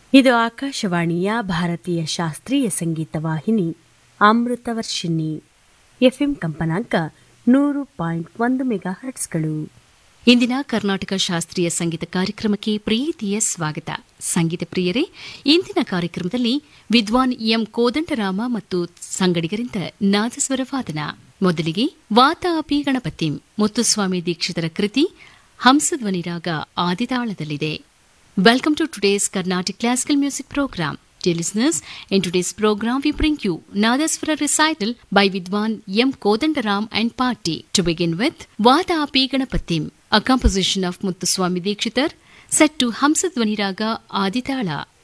ಇದು ಆಕಾಶವಾಣಿಯ ಭಾರತೀಯ ಶಾಸ್ತ್ರೀಯ ಸಂಗೀತ ವಾಹಿನಿ ಅಮೃತವರ್ಷಿಣಿ ಎಫ್ಎಂ ಕಂಪನಾಂಕ ನೂರು ಪಾಯಿಂಟ್ ಒಂದು ಮೆಗಾ ಹರ್ಟ್ಸ್ಗಳು ಇಂದಿನ ಕರ್ನಾಟಕ ಶಾಸ್ತ್ರೀಯ ಸಂಗೀತ ಕಾರ್ಯಕ್ರಮಕ್ಕೆ ಪ್ರೀತಿಯ ಸ್ವಾಗತ ಸಂಗೀತ ಪ್ರಿಯರೇ ಇಂದಿನ ಕಾರ್ಯಕ್ರಮದಲ್ಲಿ ವಿದ್ವಾನ್ ಎಂ ಕೋದಂಡರಾಮ ಮತ್ತು ಸಂಗಡಿಗರಿಂದ ನಾದಸ್ವರ ವಾದನ ಮೊದಲಿಗೆ ವಾತಾಪಿ ಗಣಪತಿ ಮುತ್ತುಸ್ವಾಮಿ ದೀಕ್ಷಿತರ ಕೃತಿ ಹಂಸಧ್ವನಿ ರಾಗ ಆದಿತಾಳದಲ್ಲಿದೆ Welcome to today's Carnatic Classical Music Program. Dear listeners, in today's program we bring you Nadaswara recital by Vidwan M. Kodandaram and Party. To begin with, Vada Api Ganapatim, a composition of Muttuswami Dikshitar, set to Hamsadvani Raga Aditala.